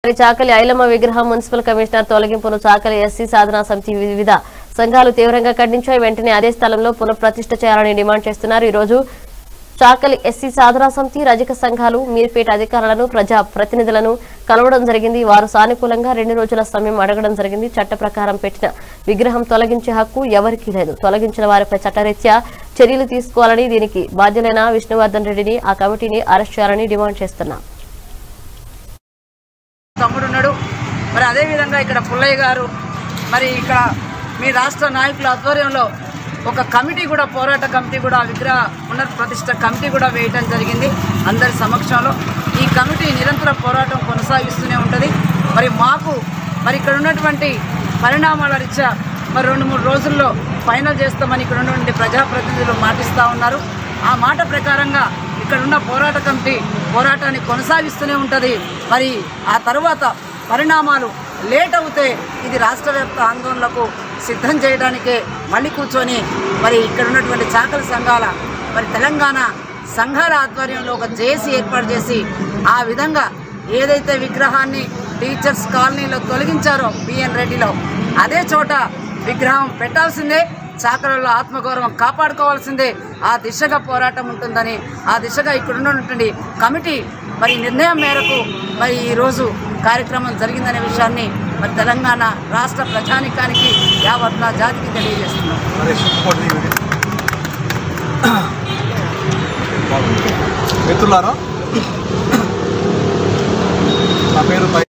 చాకలి ఐలమ్మ విగ్రహం municipal commissioner తొలగింపును Chakali SC Sadhana Samiti వివిధ సంఘాలు తీవ్రంగా ఖండించాయి వెంటనే అదే స్థలంలో పునఃప్రతిష్ఠ చేయాలని డిమాండ్ చేస్తున్నారు ఈ రోజు చాకలి ఎస్సీ సాధనా సమితి రజక సంఘాలు మీర్పేట అధికారులను ప్రజా ప్రతినిధులను కలవడం జరిగింది వారు సానుకూలంగా రెండు రోజుల సమయం అడగడం జరిగింది చట్ట ప్రకారం పెట్టిన విగ్రహం తొలగించే హక్కు ఎవరికీ లేదు తొలగించిన వారిపై చట్టరీత్యా చర్యలు తీసుకోవాలని దీనికి బాధ్యులైన విష్ణువర్ధన్ రెడ్డిని ఆ కమిటీని అరెస్ట్ చేయాలని డిమాండ్ చేస్తున్నాం తమ్ముడు ఉన్నాడు మరి అదేవిధంగా ఇక్కడ పుల్లయ్య గారు మరి ఇక్కడ మీ రాష్ట్ర నాయకుల ఆధ్వర్యంలో ఒక కమిటీ కూడా పోరాట కమిటీ కూడా విగ్రహ పునర్ప్రతిష్ఠ కమిటీ కూడా వేయటం జరిగింది అందరి సమక్షంలో ఈ కమిటీ నిరంతర పోరాటం కొనసాగిస్తూనే ఉంటుంది మరి మాకు మరి ఇక్కడ ఉన్నటువంటి పరిణామాల రీత్యా మరి రెండు మూడు రోజుల్లో ఫైనల్ చేస్తామని ఇక్కడ ఉన్నటువంటి ప్రజాప్రతినిధులు మాటిస్తూ ఉన్నారు ఆ మాట ప్రకారంగా ఇక్కడ ఉన్న పోరాట కమిటీ పోరాటాన్ని కొనసాగిస్తూనే ఉంటుంది మరి ఆ తర్వాత పరిణామాలు లేట్ అవుతే ఇది రాష్ట్ర వ్యాప్త ఆందోళనలకు సిద్ధం చేయడానికే మళ్ళీ కూర్చొని మరి ఇక్కడ ఉన్నటువంటి చాకల సంఘాల మరి తెలంగాణ సంఘాల ఆధ్వర్యంలో ఒక జేసీ ఏర్పాటు చేసి ఆ విధంగా ఏదైతే విగ్రహాన్ని టీచర్స్ కాలనీలో తొలగించారో బిఎన్ రెడ్డిలో అదే చోట విగ్రహం పెట్టాల్సిందే చాకలలో ఆత్మగౌరవం కాపాడుకోవాల్సిందే ఆ దిశగా పోరాటం ఉంటుందని ఆ దిశగా ఇక్కడ ఉన్నటువంటి కమిటీ మరి నిర్ణయం మేరకు మరి ఈరోజు కార్యక్రమం జరిగిందనే విషయాన్ని మరి తెలంగాణ రాష్ట్ర ప్రజానికానికి యావత్ నా జాతికి తెలియజేస్తున్నాం మిత్రులారా నా పేరు పై